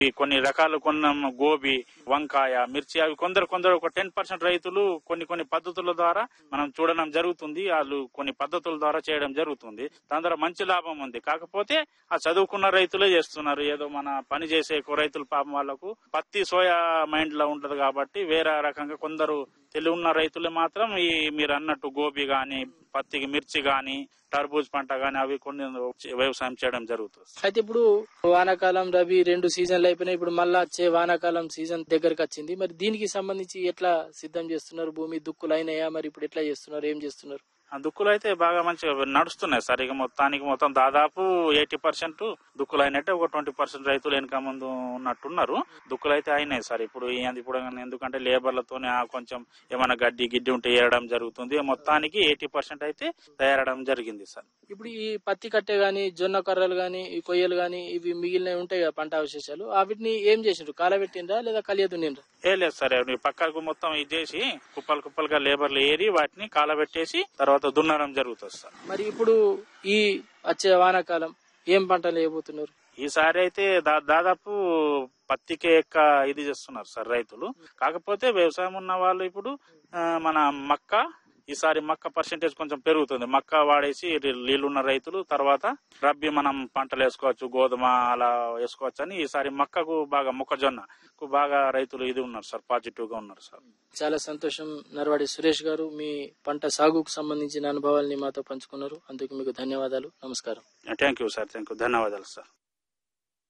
ఈ కొన్ని రకాలు కొన్న గోబీ వంకాయ మిర్చి అవి కొందరు కొందరు ఒక టెన్ పర్సెంట్ రైతులు కొన్ని కొన్ని పద్ధతుల ద్వారా మనం చూడడం జరుగుతుంది వాళ్ళు కొన్ని పద్ధతుల ద్వారా చేయడం జరుగుతుంది దాని ద్వారా మంచి లాభం ఉంది కాకపోతే ఆ చదువుకున్న రైతులే చేస్తున్నారు ఏదో మన పని చేసే ఎక్కువ రైతుల పాపం వాళ్ళకు పత్తి సోయా మైండ్ లో ఉంటది కాబట్టి వేరే రకంగా కొందరు తెలివి ఉన్న రైతులు మాత్రం ఈ మీరు అన్నట్టు గోబీ గాని పత్తికి మిర్చి గాని టర్బూజ్ పంట గాని అవి కొన్ని వ్యవసాయం చేయడం జరుగుతుంది అయితే ఇప్పుడు వానాకాలం రబీ రెండు సీజన్లు అయిపోయినాయి ఇప్పుడు మళ్ళా వచ్చే వానాకాలం సీజన్ దగ్గరకు వచ్చింది మరి దీనికి సంబంధించి ఎట్లా సిద్ధం చేస్తున్నారు భూమి దుక్కులు అయినాయా మరి ఇప్పుడు ఎట్లా చేస్తున్నారు ఏం చేస్తున్నారు ఆ దుక్కులు అయితే బాగా మంచిగా నడుస్తున్నాయి సార్ ఇక మొత్తానికి మొత్తం దాదాపు ఎయిటీ పర్సెంట్ దుక్కులు అయినట్టే ఒక ట్వంటీ పర్సెంట్ రైతులు వెనక ముందు ఉన్నట్టున్నారు దుక్కులు అయితే అయినాయి సార్ ఇప్పుడు ఈ- ఇప్పుడు ఎందుకంటే లేబర్లతోనే ఆ కొంచెం ఏమైనా గడ్డి గిడ్డి ఉంటే వేయడం జరుగుతుంది మొత్తానికి ఎయిటీ పర్సెంట్ అయితే తయారడం జరిగింది సార్ ఇప్పుడు ఈ పత్తి కట్టె గాని జొన్న కర్రలు గాని ఈ కొయ్యలు గాని ఇవి మిగిలినవి ఉంటాయి కదా పంట అవశేషాలు వాటిని ఏం చేసిండ్రు కాలబెట్టిండ్రా లేదా కలియ దున్నిండ్రా ఏ లేదు సార్ ఈ పక్కకు మొత్తం ఇది చేసి కుప్పలు కుప్పలుగా లేబర్లు ఏరి వాటిని కాలబెట్టేసి తర్వాత దున్నడం జరుగుతుంది సార్ మరి ఇప్పుడు ఈ వచ్చే వానాకాలం ఏం పంటలు వేయబోతున్నారు ఈసారి అయితే దా- దాదాపు పత్తికే ఎక్క ఇది చేస్తున్నారు సార్ రైతులు కాకపోతే వ్యవసాయం ఉన్న వాళ్ళు ఇప్పుడు ఆ, మన మక్క ఈసారి మక్క పర్సెంటేజ్ కొంచెం పెరుగుతుంది మక్క వాడేసి నీళ్ళున్న రైతులు తర్వాత రబ్బీ మనం పంటలు వేసుకోవచ్చు గోధుమ అలా వేసుకోవచ్చు అని ఈసారి మక్కకు బాగా మొక్కజొన్నకు బాగా రైతులు ఇది ఉన్నారు సార్ పాజిటివ్ గా ఉన్నారు సార్ చాలా సంతోషం నరవాడి సురేష్ గారు మీ పంట సాగుకు సంబంధించిన అనుభవాల్ని మాతో పంచుకున్నారు అందుకు మీకు ధన్యవాదాలు నమస్కారం thank you sir thank you ధన్యవాదాలు సార్